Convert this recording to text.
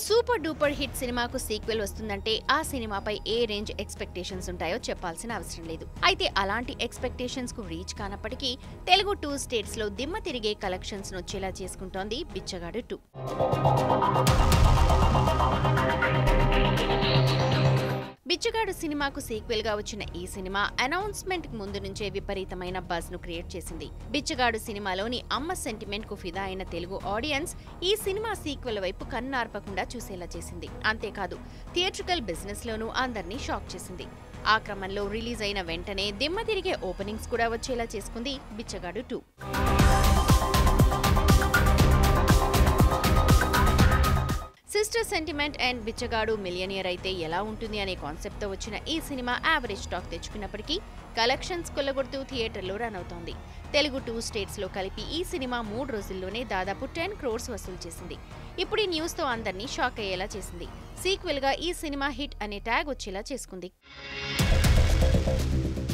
super duper hit సినిమాకు sequel వస్తుందంటే ఆ సినిమాపై ఏ రేంజ్ ఎక్స్పెక్టేషన్స్ ఉంటాయో చెప్పాల్సిన అవసరం లేదు అయితే అలాంటి ఎక్స్పెక్టేషన్స్ కు రీచ్ కానప్పటికీ తెలుగు టూ స్టేట్స్ లో దిమ్మ తిరిగే కలెక్షన్స్ వచ్చేలా చేసుకుంటోంది బిచ్చగాడు టూ బిచ్చగాడు సినిమాకు సీక్వెల్ గా వచ్చిన ఈ సినిమా అనౌన్స్మెంట్ కు ముందు నుంచే విపరీతమైన బజ్ ను క్రియేట్ చేసింది బిచ్చగాడు సినిమాలోని అమ్మ సెంటిమెంట్ కు ఫిదా అయిన తెలుగు ఆడియన్స్ ఈ సినిమా సీక్వెల్ వైపు కన్నార్పకుండా చూసేలా చేసింది అంతేకాదు థియేట్రికల్ బిజినెస్ లోనూ అందరినీ షాక్ చేసింది ఆ క్రమంలో రిలీజ్ అయిన వెంటనే దిమ్మ తిరిగే ఓపెనింగ్స్ కూడా వచ్చేలా చేసుకుంది Bichagadu two sister sentiment and Bichagadu millionaire అయితే ఎలా ఉంటుంది అనే కాన్సెప్ట్ తో వచ్చిన ఈ సినిమా యావరేజ్ టాక్ తెచ్చుకున్నప్పటికీ కలెక్షన్స్ కొల్లగొడుతూ థియేటర్లో రన్ అవుతోంది తెలుగు టూ స్టేట్స్ లో కలిపి ఈ సినిమా మూడు రోజుల్లోనే దాదాపు టెన్ క్రోర్స్ వసూలు చేసింది ఇప్పుడు ఈ న్యూస్ తో అందరినీ షాక్ అయ్యేలా చేసింది సీక్వెల్ గా ఈ సినిమా హిట్ అనే ట్యాగ్ వచ్చేలా చేసుకుంది